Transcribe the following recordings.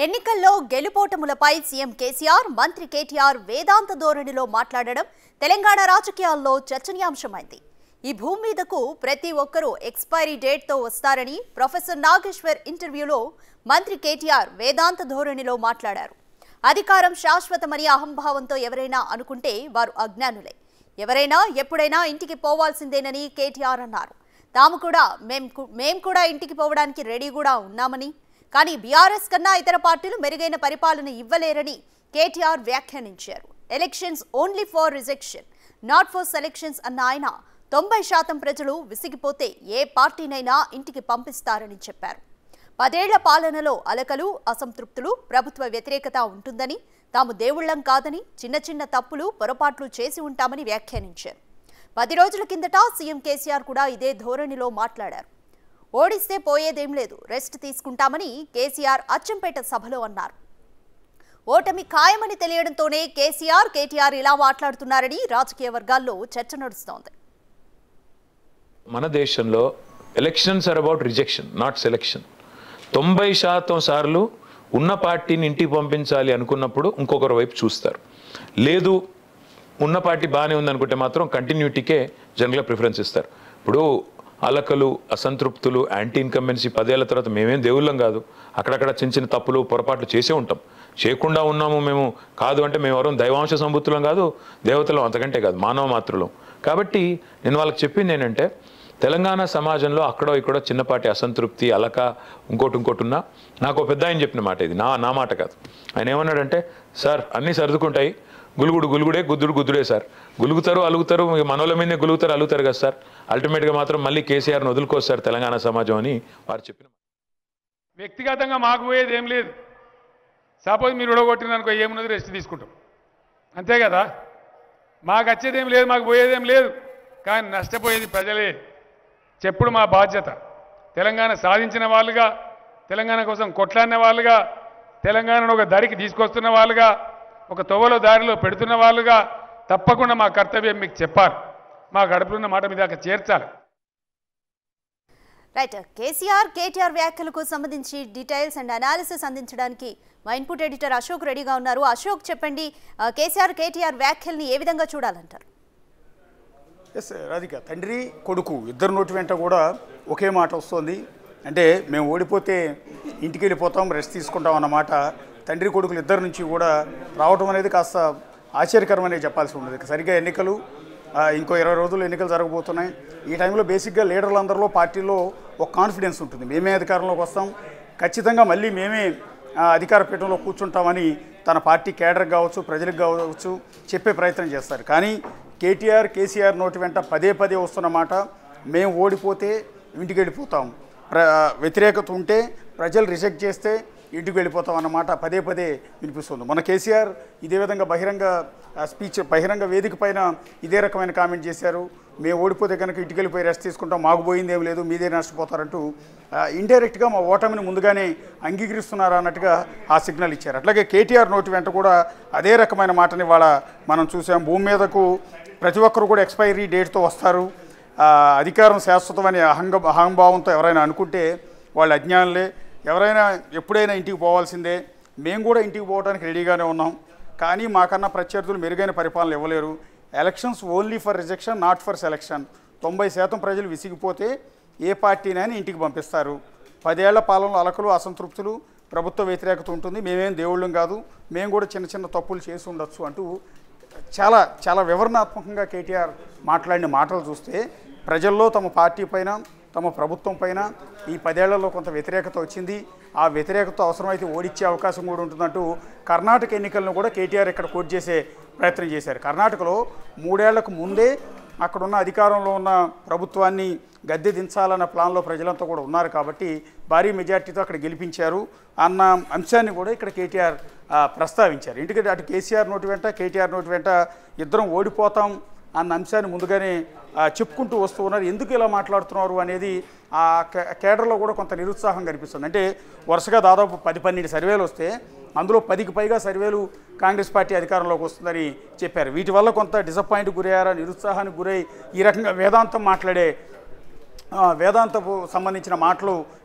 ఎన్నికల్లో గెలుపోటములపై సీఎం కేసీఆర్ మంత్రి కేటీఆర్ వేదాంత ధోరణిలో మాట్లాడడం తెలంగాణ రాజకీయాల్లో చర్చనీయాంశమైంది ఈ భూమి మీదకు ప్రతి ఒక్కరూ ఎక్స్పైరీ డేట్తో వస్తారని ప్రొఫెసర్ నాగేశ్వర్ ఇంటర్వ్యూలో మంత్రి కేటీఆర్ వేదాంత ధోరణిలో మాట్లాడారు అధికారం శాశ్వతమని అహంభావంతో ఎవరైనా అనుకుంటే వారు అజ్ఞానులే ఎవరైనా ఎప్పుడైనా ఇంటికి పోవాల్సిందేనని కేటీఆర్ అన్నారు తాము కూడా మేం కు- మేం కూడా ఇంటికి పోవడానికి రెడీ కూడా ఉన్నామని కానీ బీఆర్ఎస్ కన్నా ఇతర పార్టీలు మెరుగైన పరిపాలన ఇవ్వలేరని కేటీఆర్ వ్యాఖ్యానించారు elections only for rejection not for selections అన్న ఆయన తొంభై శాతం ప్రజలు విసిగిపోతే ఏ పార్టీనైనా ఇంటికి పంపిస్తారని చెప్పారు పదేళ్ల పాలనలో అలకలు అసంతృప్తులు ప్రభుత్వ వ్యతిరేకత ఉంటుందని తాము దేవుళ్లం కాదని చిన్న చిన్న తప్పులు పొరపాట్లు చేసి ఉంటామని వ్యాఖ్యానించారు పది రోజుల కిందట సీఎం కేసీఆర్ కూడా ఇదే ధోరణిలో మాట్లాడారు ఓడిస్తే పోయేదేం లేదు రెస్ట్ తీసుకుంటామని కేసీఆర్ అచ్చంపేట సభలో అన్నారు ఓటమి ఖాయమని తెలియడంతోనే కేసీఆర్ కేటీఆర్ ఇలా మాట్లాడుతున్నారని రాజకీయ వర్గాల్లో చర్చ నడుస్తోంది మన దేశంలో elections are about rejection not selection తొంభై శాతం సార్లు ఉన్న పార్టీని ఇంటికి పంపించాలి అనుకున్నప్పుడు ఇంకొకరి వైపు చూస్తారు లేదు ఉన్న పార్టీ బాగానే ఉందనుకుంటే మాత్రం కంటిన్యూటీకే జనరల్గా ప్రిఫరెన్స్ ఇస్తారు ఇప్పుడు అలకలు అసంతృప్తులు యాంటీ ఇన్కంబెన్సీ పదేళ్ల తర్వాత మేమేం దేవుళ్ళం కాదు అక్కడక్కడ చిన్న చిన్న తప్పులు పొరపాట్లు చేసే ఉంటాం చేయకుండా ఉన్నాము మేము కాదు అంటే మేము ఎవరం దైవాంశ సంబుద్ధులం కాదు దేవతలం అంతకంటే కాదు మానవ మాతృలం కాబట్టి నేను వాళ్ళకి చెప్పింది ఏంటంటే తెలంగాణ సమాజంలో అక్కడో ఇక్కడో చిన్నపాటి అసంతృప్తి అలక ఇంకోటి ఇంకోటి ఉన్నా నాకు ఒక పెద్ద ఆయన చెప్పిన మాట ఇది నా నా మాట కాదు ఆయన ఏమన్నాడంటే సార్ అన్నీ సర్దుకుంటాయి గులుగుడు గులుగుడే గుద్దుడు గుద్దుడే సార్ గులుగుతారు అలుగుతారు ఇక మనోళ్ళ మీదే గులుగుతారు అలుగుతారు కదా సార్ అల్టిమేట్గా మాత్రం మళ్ళీ కేసీఆర్ని వదులుకోస్తారు తెలంగాణ సమాజం అని వారు చెప్పిన వ్యక్తిగతంగా మాకు పోయేది ఏం లేదు సపోజ్ మీరు ఉడగొట్టిననుకో ఏమున్నది రెస్ట్ తీసుకుంటాం అంతే కదా మాకు వచ్చేది ఏం లేదు మాకు పోయేదేం లేదు కానీ నష్టపోయేది ప్రజలే చెప్పుడు మా బాధ్యత తెలంగాణ సాధించిన వాళ్ళుగా తెలంగాణ కోసం కొట్లాడిన వాళ్ళుగా తెలంగాణను ఒక దారికి తీసుకొస్తున్న వాళ్ళుగా ఒక తొవ్వలో దారిలో పెడుతున్న వాళ్ళుగా తప్పకుండా మా కర్తవ్యం మీకు చెప్పాలి మా గడుపులున్న మాట మీద దాకా చేర్చాలి రైట్ కేసీఆర్ కేటీఆర్ వ్యాఖ్యలకు సంబంధించి డీటెయిల్స్ అండ్ అనాలిసిస్ అందించడానికి మా ఇన్పుట్ ఎడిటర్ అశోక్ రెడీగా ఉన్నారు అశోక్ చెప్పండి ఆ, కేసీఆర్ కేటీఆర్ వ్యాఖ్యల్ని ఏ విధంగా చూడాలంటారు ఎస్ రాధిక తండ్రి కొడుకు ఇద్దరు నోటి వెంట కూడా ఒకే మాట వస్తుంది అంటే మేము ఓడిపోతే ఇంటికి వెళ్ళిపోతాం రెస్ట్ తీసుకుంటాం అన్నమాట తండ్రి కొడుకులు ఇద్దరి నుంచి కూడా రావటం అనేది కాస్త ఆశ్చర్యకరమనే చెప్పాల్సి ఉండదు సరిగ్గా ఎన్నికలు ఆ, ఇంకో ఇరవై రోజులు ఎన్నికలు జరగబోతున్నాయి ఈ టైంలో బేసిక్గా లీడర్లందరిలో పార్టీలో ఒక కాన్ఫిడెన్స్ ఉంటుంది మేమే అధికారంలోకి వస్తాం ఖచ్చితంగా మళ్ళీ మేమే ఆ, అధికార పీఠంలో కూర్చుంటామని తన పార్టీ కేడర్ కావచ్చు ప్రజలకు కావచ్చు చెప్పే ప్రయత్నం చేస్తారు కానీ కేటీఆర్ కేసీఆర్ నోటి వెంట పదే పదే వస్తున్న మాట మేము ఓడిపోతే ఇంటికి వెళ్ళిపోతాం ప్ర వ్యతిరేకత ఉంటే ప్రజలు రిజెక్ట్ చేస్తే ఇంటికి వెళ్ళిపోతాం అన్నమాట పదే పదే వినిపిస్తుంది మన కేసీఆర్ ఇదే విధంగా బహిరంగ ఆ, స్పీచ్ బహిరంగ వేదిక పైన ఇదే రకమైన కామెంట్ చేశారు మేము ఓడిపోతే కనుక ఇంటికి వెళ్ళిపోయి రెస్ట్ తీసుకుంటాం మాకు పోయింది ఏం లేదు మీదే నష్టపోతారంటూ ఇండైరెక్ట్గా మా ఓటమిని ముందుగానే అంగీకరిస్తున్నారు అన్నట్టుగా ఆ సిగ్నల్ ఇచ్చారు అట్లాగే కేటీఆర్ నోటి వెంట కూడా అదే రకమైన మాటని వాళ్ళ మనం చూసాం భూమి మీదకు ప్రతి ఒక్కరు కూడా ఎక్స్పైరీ డేట్తో వస్తారు ఆ, అధికారం శాశ్వతమని అహంగ అహంభావంతో ఎవరైనా అనుకుంటే వాళ్ళు అజ్ఞానులే ఎవరైనా ఎప్పుడైనా ఇంటికి పోవాల్సిందే మేము కూడా ఇంటికి పోవడానికి రెడీగానే ఉన్నాం కానీ మాకన్నా ప్రత్యర్థులు మెరుగైన పరిపాలన ఇవ్వలేరు elections only for rejection not for selection తొంభై శాతం ప్రజలు విసిగిపోతే ఏ పార్టీనైనా ఇంటికి పంపిస్తారు పదేళ్ల పాలనలో అలకలు అసంతృప్తులు ప్రభుత్వ వ్యతిరేకత ఉంటుంది మేమేం దేవుళ్ళం కాదు మేము కూడా చిన్న చిన్న తప్పులు చేసి ఉండొచ్చు అంటూ చాలా చాలా వివరణాత్మకంగా కేటీఆర్ మాట్లాడిన మాటలు చూస్తే ప్రజల్లో తమ పార్టీ పైన తమ ప్రభుత్వం పైన ఈ పదేళ్లలో కొంత వ్యతిరేకత వచ్చింది ఆ వ్యతిరేకత అవసరమైతే ఓడిచ్చే అవకాశం కూడా ఉంటుందంటూ కర్ణాటక ఎన్నికలను కూడా కేటీఆర్ ఇక్కడ కోట్ చేసే ప్రయత్నం చేశారు కర్ణాటకలో మూడేళ్లకు ముందే అక్కడున్న అధికారంలో ఉన్న ప్రభుత్వాన్ని గద్దె దించాలన్న ప్లాన్లో ప్రజలంతా కూడా ఉన్నారు కాబట్టి భారీ మెజార్టీతో అక్కడ గెలిపించారు అన్న అంశాన్ని కూడా ఇక్కడ కేటీఆర్ ఆ, ప్రస్తావించారు ఎందుకంటే అటు కేసీఆర్ నోటి వెంట కేటీఆర్ నోటి వెంట ఇద్దరం ఓడిపోతాం అన్న అంశాన్ని ముందుగానే ఆ, చెప్పుకుంటూ వస్తూ ఉన్నారు ఎందుకు ఇలా మాట్లాడుతున్నారు అనేది ఆ కే- కేడర్లో కూడా కొంత నిరుత్సాహం కనిపిస్తుంది అంటే వరుసగా దాదాపు పది పన్నెండు సర్వేలు వస్తే అందులో పదికి పైగా సర్వేలు కాంగ్రెస్ పార్టీ అధికారంలోకి వస్తుందని చెప్పారు వీటి వల్ల కొంత డిసప్పాయింట్ గురయ్యారా నిరుత్సాహానికి గురై ఈ రకంగా వేదాంతం మాట్లాడే ఆ, వేదాంతపు సంబంధించిన మాటలు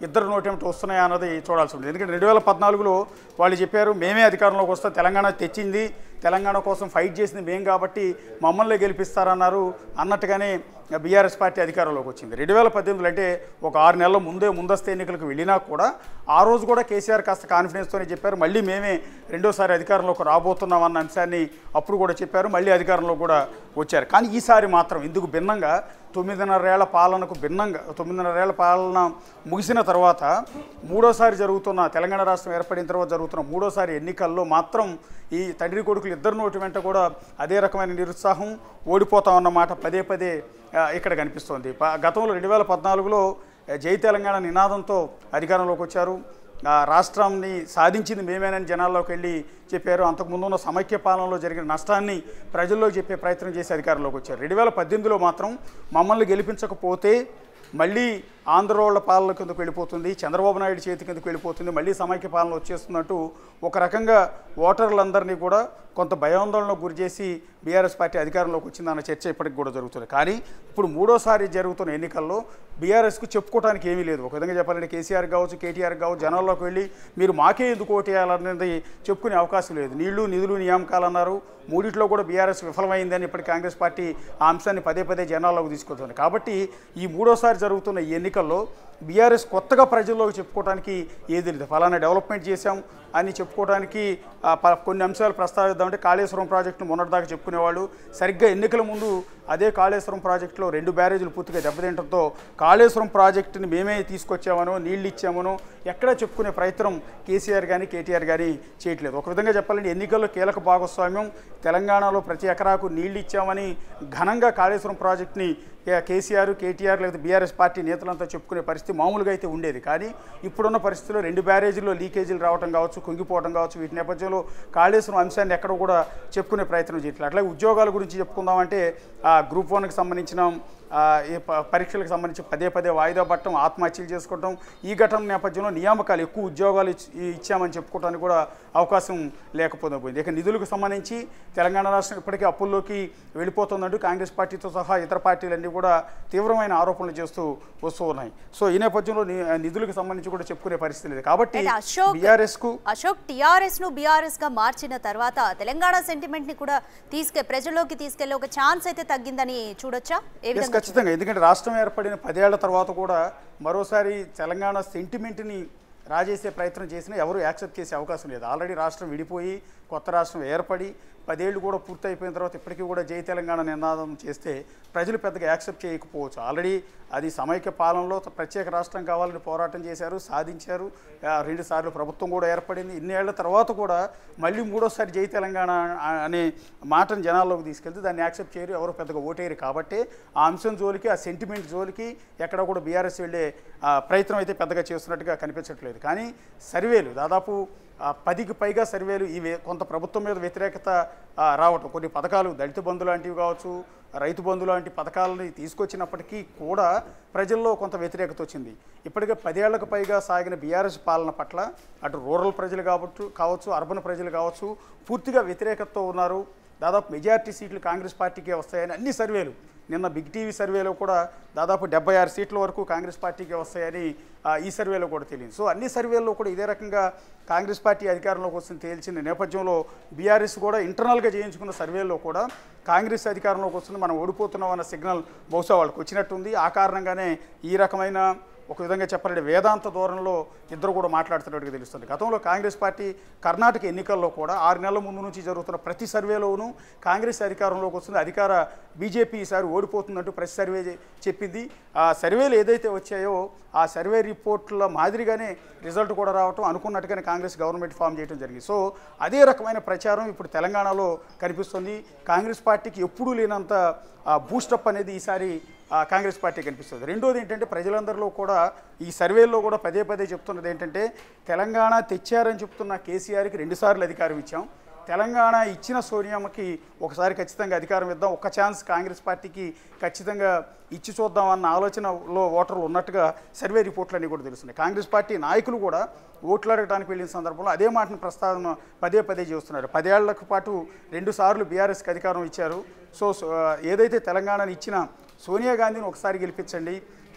ఇద్దరు నోటేమిటి వస్తున్నాయా అన్నది చూడాల్సి ఉంటుంది ఎందుకంటే రెండు వేల పద్నాలుగులో వాళ్ళు చెప్పారు మేమే అధికారంలోకి వస్తే తెలంగాణ తెచ్చింది తెలంగాణ కోసం ఫైట్ చేసింది మేం కాబట్టి మమ్మల్ని గెలిపిస్తారన్నారు అన్నట్టుగానే బీఆర్ఎస్ పార్టీ అధికారంలోకి వచ్చింది రెండు వేల పద్దెనిమిదిలో అంటే ఒక ఆరు నెలల ముందే ముందస్తు ఎన్నికలకు వెళ్ళినా కూడా ఆ రోజు కూడా కేసీఆర్ కాస్త కాన్ఫిడెన్స్తోనే చెప్పారు మళ్ళీ మేమే రెండోసారి అధికారంలోకి రాబోతున్నాం అన్న అంశాన్ని అప్పుడు కూడా చెప్పారు మళ్ళీ అధికారంలో కూడా వచ్చారు కానీ ఈసారి మాత్రం ఇందుకు భిన్నంగా తొమ్మిదిన్నరేళ్ల పాలనకు భిన్నంగా తొమ్మిదిన్నరేళ్ల పాలన ముగిసిన తర్వాత మూడోసారి జరుగుతున్న తెలంగాణ రాష్ట్రం ఏర్పడిన తర్వాత జరుగుతున్న మూడోసారి ఎన్నికల్లో మాత్రం ఈ తండ్రి కొడుకులు ఇద్దరు నోటి వెంట కూడా అదే రకమైన నిరుత్సాహం ఓడిపోతామన్న మాట పదే పదే ఆ, ఇక్కడ కనిపిస్తోంది ప- గతంలో రెండు వేల పద్నాలుగులో ఆ, జై తెలంగాణ నినాదంతో అధికారంలోకి వచ్చారు ఆ రాష్ట్రాన్ని సాధించింది మేమేనని జనాల్లోకి వెళ్ళి చెప్పారు అంతకుముందు ఉన్న సమైక్య పాలనలో జరిగిన నష్టాన్ని ప్రజల్లో చెప్పే ప్రయత్నం చేసి అధికారంలోకి వచ్చారు రెండు వేల పద్దెనిమిదిలో మాత్రం మమ్మల్ని గెలిపించకపోతే మళ్ళీ ఆంధ్రోళ్ల పాలన కిందకు వెళ్ళిపోతుంది చంద్రబాబు నాయుడు చేతి కిందకు వెళ్ళిపోతుంది మళ్ళీ సమైక్య పాలన వచ్చేస్తున్నట్టు ఒక రకంగా ఓటర్లందరినీ కూడా కొంత భయాందోళనకు గురి చేసి బీఆర్ఎస్ పార్టీ అధికారంలోకి వచ్చిందన్న చర్చ ఇప్పటికి కూడా జరుగుతుంది కానీ ఇప్పుడు మూడోసారి జరుగుతున్న ఎన్నికల్లో బీఆర్ఎస్కు చెప్పుకోవడానికి ఏమీ లేదు ఒక విధంగా చెప్పాలంటే కేసీఆర్ కావచ్చు కేటీఆర్ కావచ్చు జనాల్లోకి వెళ్ళి మీరు మాకే ఎందుకు ఓటేయాలన్నది చెప్పుకునే అవకాశం లేదు నీళ్లు నిధులు నియామకాలు అన్నారు మూడిట్లో కూడా బీఆర్ఎస్ విఫలమైందని ఇప్పటి కాంగ్రెస్ పార్టీ ఆ అంశాన్ని పదే పదే జనాల్లోకి తీసుకొస్తుంది కాబట్టి ఈ మూడోసారి జరుగుతున్న ఈ ఎన్నికల్లో బీఆర్ఎస్ కొత్తగా ప్రజల్లోకి చెప్పుకోవడానికి ఏది లేదు ఫలానా డెవలప్మెంట్ చేశాం అని చెప్పుకోవడానికి ఆ, ప- కొన్ని అంశాలు ప్రస్తావిద్దామంటే కాళేశ్వరం ప్రాజెక్టును మొన్నటిదాకా చెప్పుకునేవాళ్ళు సరిగ్గా ఎన్నికల ముందు అదే కాళేశ్వరం ప్రాజెక్టులో రెండు బ్యారేజీలు పూర్తిగా దెబ్బతింటంతో కాళేశ్వరం ప్రాజెక్టుని మేమే తీసుకొచ్చామనో నీళ్ళు ఇచ్చామనో ఎక్కడా చెప్పుకునే ప్రయత్నం కేసీఆర్ కానీ కేటీఆర్ కానీ చేయట్లేదు ఒక విధంగా చెప్పాలంటే ఎన్నికల్లో కీలక భాగస్వామ్యం తెలంగాణలో ప్రతి ఎకరాకు నీళ్ళు ఇచ్చామని ఘనంగా కాళేశ్వరం ప్రాజెక్టుని కే- కేసీఆర్ కేటీఆర్ లేదా బీఆర్ఎస్ పార్టీ నేతలంతా చెప్పుకునే పరిస్థితి మామూలుగా అయితే ఉండేది కానీ ఇప్పుడున్న పరిస్థితుల్లో రెండు బ్యారేజీల్లో లీకేజీలు రావడం కావచ్చు కుంగిపోవడం కావచ్చు వీటి నేపథ్యంలో కాళేశ్వరం అంశాన్ని ఎక్కడ కూడా చెప్పుకునే ప్రయత్నం చేయట్లేదు అట్లాగే ఉద్యోగాల గురించి చెప్పుకుందామంటే ఆ గ్రూప్ వన్కి సంబంధించిన ఆ, ఈ ప- పరీక్షలకు సంబంధించి పదే పదే వాయిదా పట్టడం ఆత్మహత్యలు చేసుకోవడం ఈ ఘటన నేపథ్యంలో నియామకాలు ఎక్కువ ఉద్యోగాలు ఇచ్- ఇచ్చామని చెప్పుకోవడానికి కూడా అవకాశం లేకపోతే పోయింది ఇక నిధులకు సంబంధించి తెలంగాణ రాష్ట్రం ఇప్పటికే అప్పుల్లోకి వెళ్ళిపోతుందంటూ కాంగ్రెస్ పార్టీతో సహా ఇతర పార్టీలన్నీ కూడా తీవ్రమైన ఆరోపణలు చేస్తూ వస్తూ ఉన్నాయి సో ఈ నేపథ్యంలో ని- నిధులకు సంబంధించి కూడా చెప్పుకునే పరిస్థితి లేదు కాబట్టి అయితే అశోక్ బీఆర్ఎస్కు అశోక్ టిఆర్ఎస్ ను బీఆర్ఎస్ గా మార్చిన తర్వాత తెలంగాణ సెంటిమెంట్ ని కూడా తీసుకె ప్రజల్లోకి తీసుకెళ్లే ఒక ఛాన్స్ అయితే తగ్గిందని చూడొచ్చా ఏ ఎస్ విధంగా ఖచ్చితంగా ఎందుకంటే రాష్ట్రం ఏర్పడిన పదేళ్ల తర్వాత కూడా మరోసారి తెలంగాణ సెంటిమెంట్ని రాజేసే ప్రయత్నం చేసినా ఎవరు యాక్సెప్ట్ చేసే అవకాశం లేదు ఆల్రెడీ రాష్ట్రం విడిపోయి కొత్త రాష్ట్రం ఏర్పడి పదేళ్ళు కూడా పూర్తయిపోయిన తర్వాత ఇప్పటికీ కూడా జై తెలంగాణ నినాదం చేస్తే ప్రజలు పెద్దగా యాక్సెప్ట్ చేయకపోవచ్చు ఆల్రెడీ అది సమైక్య పాలనలో ప్రత్యేక రాష్ట్రం కావాలని పోరాటం చేశారు సాధించారు ఆ, రెండు సార్లు ప్రభుత్వం కూడా ఏర్పడింది ఇన్నేళ్ల తర్వాత కూడా మళ్ళీ మూడోసారి జై తెలంగాణ ఆ- అనే మాటను జనాల్లోకి తీసుకెళ్తే దాన్ని యాక్సెప్ట్ చేయరు ఎవరు పెద్దగా ఓటేయరు కాబట్టి ఆ అంశం జోలికి ఆ సెంటిమెంట్ జోలికి ఎక్కడ కూడా బీఆర్ఎస్ వెళ్ళే ఆ, ప్రయత్నం అయితే పెద్దగా చేస్తున్నట్టుగా కనిపించట్లేదు కానీ సర్వేలు దాదాపు ఆ, పదికి పైగా సర్వేలు ఈ వే- కొంత ప్రభుత్వం మీద వ్యతిరేకత ఆ, రావటం కొన్ని పథకాలు దళిత బంధు లాంటివి కావచ్చు రైతు బంధు లాంటి పథకాలని తీసుకొచ్చినప్పటికీ కూడా ప్రజల్లో కొంత వ్యతిరేకత వచ్చింది ఇప్పటికే పదేళ్లకు పైగా సాగిన బీఆర్ఎస్ పాలన పట్ల అటు రూరల్ ప్రజలు కావచ్చు కావచ్చు అర్బన్ ప్రజలు కావచ్చు పూర్తిగా వ్యతిరేకతతో ఉన్నారు దాదాపు మెజారిటీ సీట్లు కాంగ్రెస్ పార్టీకే వస్తాయని అన్ని సర్వేలు నిన్న బిగ్ టీవీ సర్వేలో కూడా దాదాపు డెబ్బై ఆరు సీట్ల వరకు కాంగ్రెస్ పార్టీకే వస్తాయని ఆ, ఈ సర్వేలో కూడా తెలియదు సో అన్ని సర్వేల్లో కూడా ఇదే రకంగా కాంగ్రెస్ పార్టీ అధికారంలోకి వస్తుంది తేల్చిన నేపథ్యంలో బీఆర్ఎస్ కూడా ఇంటర్నల్గా చేయించుకున్న సర్వేలో కూడా కాంగ్రెస్ అధికారంలోకి వస్తుంది మనం ఓడిపోతున్నాం అన్న సిగ్నల్ బహుశా వాళ్ళకి వచ్చినట్టుంది ఆ కారణంగానే ఈ రకమైన ఒక విధంగా చెప్పాలంటే వేదాంత ధోరణిలో ఇద్దరు కూడా మాట్లాడుతున్నట్టుగా తెలుస్తుంది గతంలో కాంగ్రెస్ పార్టీ కర్ణాటక ఎన్నికల్లో కూడా ఆరు నెలల ముందు నుంచి జరుగుతున్న ప్రతి సర్వేలోనూ కాంగ్రెస్ అధికారంలోకి వస్తుంది అధికార బీజేపీ ఈసారి ఓడిపోతుందంటూ ప్రతి సర్వే చె- చెప్పింది ఆ సర్వేలు ఏదైతే వచ్చాయో ఆ సర్వే రిపోర్ట్ల మాదిరిగానే రిజల్ట్ కూడా రావటం అనుకున్నట్టుగానే కాంగ్రెస్ గవర్నమెంట్ ఫామ్ చేయడం జరిగింది సో అదే రకమైన ప్రచారం ఇప్పుడు తెలంగాణలో కనిపిస్తుంది కాంగ్రెస్ పార్టీకి ఎప్పుడూ లేనంత బూస్టప్ అనేది ఈసారి ఆ, కాంగ్రెస్ పార్టీ కనిపిస్తుంది రెండోది ఏంటంటే ప్రజలందరిలో కూడా ఈ సర్వేల్లో కూడా పదే పదే చెప్తున్నది ఏంటంటే తెలంగాణ తెచ్చారని చెప్తున్న కేసీఆర్కి రెండుసార్లు అధికారం ఇచ్చాం తెలంగాణ ఇచ్చిన సోనియామ్మకి ఒకసారి ఖచ్చితంగా అధికారం ఇద్దాం ఒక ఛాన్స్ కాంగ్రెస్ పార్టీకి ఖచ్చితంగా ఇచ్చి చూద్దాం అన్న ఆలోచనలో ఓటర్లు ఉన్నట్టుగా సర్వే రిపోర్ట్లన్నీ కూడా తెలుస్తున్నాయి కాంగ్రెస్ పార్టీ నాయకులు కూడా ఓట్లు అడగడానికి వెళ్ళిన సందర్భంలో అదే మాటను ప్రస్తావన పదే పదే చేస్తున్నారు పదేళ్లకు పాటు రెండు సార్లు బీఆర్ఎస్కి అధికారం ఇచ్చారు సో సో, ఏదైతే తెలంగాణను ఇచ్చిన సోనియా గాంధీని ఒకసారి గెలిపించండి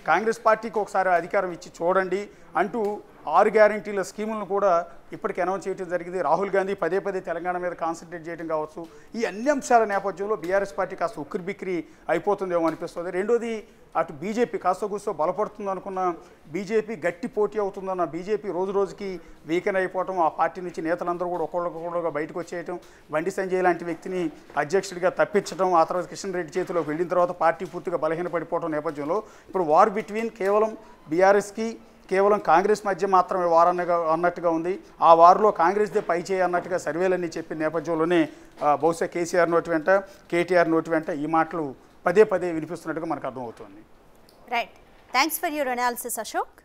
కాంగ్రెస్ పార్టీకి ఒకసారి అధికారం ఇచ్చి చూడండి అంటూ ఆరు గ్యారంటీల స్కీములను కూడా ఇప్పటికి అనౌన్స్ చేయడం జరిగింది రాహుల్ గాంధీ పదే పదే తెలంగాణ మీద కాన్సన్ట్రేట్ చేయడం కావచ్చు ఈ అన్ని అంశాల నేపథ్యంలో బీఆర్ఎస్ పార్టీ కాస్త ఉక్కిరి బిక్కిరి అయిపోతుందేమో అనిపిస్తుంది రెండోది అటు బీజేపీ కాస్త కూస్తో బలపడుతుంది అనుకున్న బీజేపీ గట్టి పోటీ అవుతుందన్న బీజేపీ రోజు రోజుకి వీకెన్ అయిపోవటం ఆ పార్టీ నుంచి నేతలందరూ కూడా ఒకళ్ళొకళ్ళుగా బయటకు వచ్చేయటం బండి సంజయ్ లాంటి వ్యక్తిని అధ్యక్షుడిగా తప్పించడం ఆ తర్వాత కిషన్ రెడ్డి చేతిలోకి వెళ్ళిన తర్వాత పార్టీ పూర్తిగా బలహీనపడిపోవడం నేపథ్యంలో ఇప్పుడు వార్ బిట్వీన్ కేవలం బీఆర్ఎస్కి కేవలం కాంగ్రెస్ మధ్య మాత్రమే వారన్నగా అన్నట్టుగా ఉంది ఆ వారిలో కాంగ్రెస్దే పై చేయి అన్నట్టుగా సర్వేలన్నీ చెప్పిన నేపథ్యంలోనే ఆ, బహుశా కేసీఆర్ నోటి వెంట కేటీఆర్ నోటి వెంట ఈ మాటలు పదే పదే వినిపిస్తున్నట్టుగా మనకు అర్థమవుతుంది right thanks for your analysis Ashok